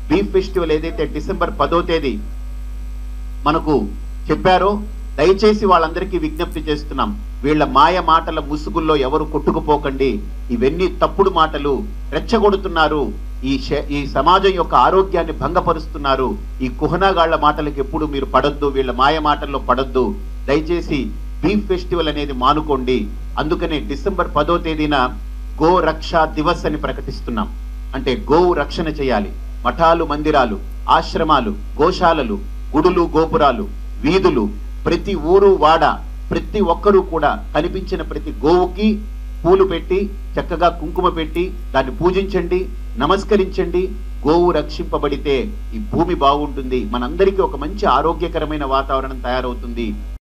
beef festival ఏదైతే December పదో తేదీ మనకు చెప్పారో దయచేసి వాళ్ళందరికీ విజ్ఞప్తి చేస్తున్నాం వీళ్ళ మాయ మాటల ముసుగుల్లో ఎవరు కొట్టుకుపోకండి ఇవన్నీ తప్పుడు మాటలు రెచ్చగొడుతున్నారు ఈ శ- ఈ సమాజం యొక్క ఆరోగ్యాన్ని భంగపరుస్తున్నారు ఈ కుహనాగాళ్ల మాటలకు ఎప్పుడు మీరు పడొద్దు వీళ్ళ మాయ మాటల్లో పడొద్దు దయచేసి బీఫ్ ఫెస్టివల్ అనేది మానుకోండి అందుకనే డిసెంబర్ పదో తేదీన గో రక్షా దివస్ అని ప్రకటిస్తున్నాం అంటే గోవు రక్షణ చేయాలి మఠాలు మందిరాలు ఆశ్రమాలు గోశాలలు గుడులు గోపురాలు వీధులు ప్రతి ఊరు వాడ ప్రతి ఒక్కరూ కూడా కనిపించిన ప్రతి గోవుకి పూలు పెట్టి చక్కగా కుంకుమ పెట్టి దాన్ని పూజించండి నమస్కరించండి గోవు రక్షింపబడితే ఈ భూమి బాగుంటుంది మనందరికీ ఒక మంచి ఆరోగ్యకరమైన వాతావరణం తయారవుతుంది